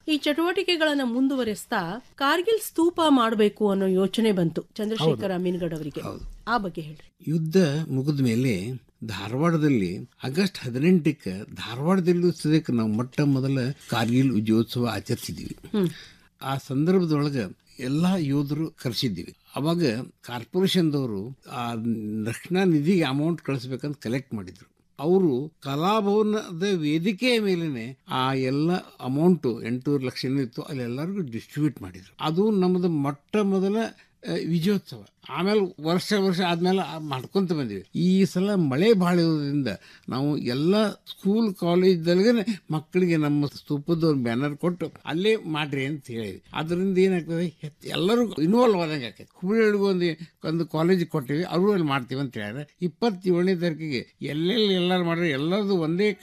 ಈ ಚಟುವಟಿಕೆಗಳನ್ನ ಮುಂದುವರೆಸ್ತಾ ಕಾರ್ಗಿಲ್ ಸ್ತೂಪ ಮಾಡಬೇಕು ಅನ್ನೋ ಯೋಚನೆ ಬಂತು ಚಂದ್ರಶೇಖರ ಮೀನ್ಗಡ್ ಅವರಿಗೆ ಆ ಬಗ್ಗೆ ಹೇಳ್ರಿ ಯುದ್ಧ ಮುಗಿದ ಮೇಲೆ ಧಾರವಾಡದಲ್ಲಿ ಆಗಸ್ಟ್ ಹದಿನೆಂಟಕ್ಕೆ ಧಾರವಾಡದಲ್ಲೂ ಸದ್ಯಕ್ಕೆ ನಾವು ಮೊಟ್ಟ ಮೊದಲ ಕಾರ್ಗಿಲ್ ವಿಜಯೋತ್ಸವ ಆಚರಿಸಿದ್ದೀವಿ ಆ ಸಂದರ್ಭದೊಳಗೆ ಎಲ್ಲ ಯೋಧರು ಕರೆಸಿದ್ದೀವಿ ಅವಾಗ ಕಾರ್ಪೊರೇಷನ್ದವರು ಆ ರಕ್ಷಣಾ ನಿಧಿಗೆ ಅಮೌಂಟ್ ಕಳಿಸ್ಬೇಕಂತ ಕಲೆಕ್ಟ್ ಮಾಡಿದ್ರು ಅವರು ಕಲಾಭವನದ ವೇದಿಕೆಯ ಮೇಲೇನೆ ಆ ಎಲ್ಲ ಅಮೌಂಟು ಎಂಟೂರು ಲಕ್ಷ ಏನಿತ್ತು ಅಲ್ಲೆಲ್ಲರಿಗೂ ಡಿಸ್ಟ್ರಿಬ್ಯೂಟ್ ಮಾಡಿದ್ರು ಅದು ನಮ್ಮದು ಮೊಟ್ಟ ಮೊದಲ ಆ, ವಿಜಯೋತ್ಸವ ಆಮೇಲೆ ವರ್ಷ ವರ್ಷ ಆದ್ಮೇಲೆ ಆ ಮಾಡ್ಕೊಂತ ಬಂದಿವಿ ಈ ಸಲ ಮಳೆ ಭಾಳ ಇರೋದ್ರಿಂದ ನಾವು ಎಲ್ಲ ಸ್ಕೂಲ್ ಕಾಲೇಜ್ದಲ್ಗೆ ಮಕ್ಕಳಿಗೆ ನಮ್ಮ ಸ್ತೂಪದ ಒಂದು ಬ್ಯಾನರ್ ಕೊಟ್ಟು ಅಲ್ಲೇ ಮಾಡ್ರಿ ಅಂತ ಹೇಳಿದ್ವಿ ಅದರಿಂದ ಏನಾಗ್ತದೆ ಹೆತ್- ಎಲ್ಲರೂ ಇನ್ವಾಲ್ವ್ ಆದಂಗೆ ಆಗ್ತದೆ ಹುಬ್ಬಳ್ಳಿಗೆ ಒಂದು ಒಂದು ಕಾಲೇಜ್ ಕೊಟ್ಟಿವಿ ಅವರು ಅಲ್ಲಿ ಮಾಡ್ತೀವಿ ಅಂತ ಹೇಳ್ಯಾರ ಇಪ್ಪತ್ತೇಳನೇ ತಾರೀಕಿಗೆ ಎಲ್ಲೆಲ್ಲಿ ಎಲ್ಲರೂ ಮಾಡ್ರಿ ಎಲ್ಲರದು ಒಂದೇ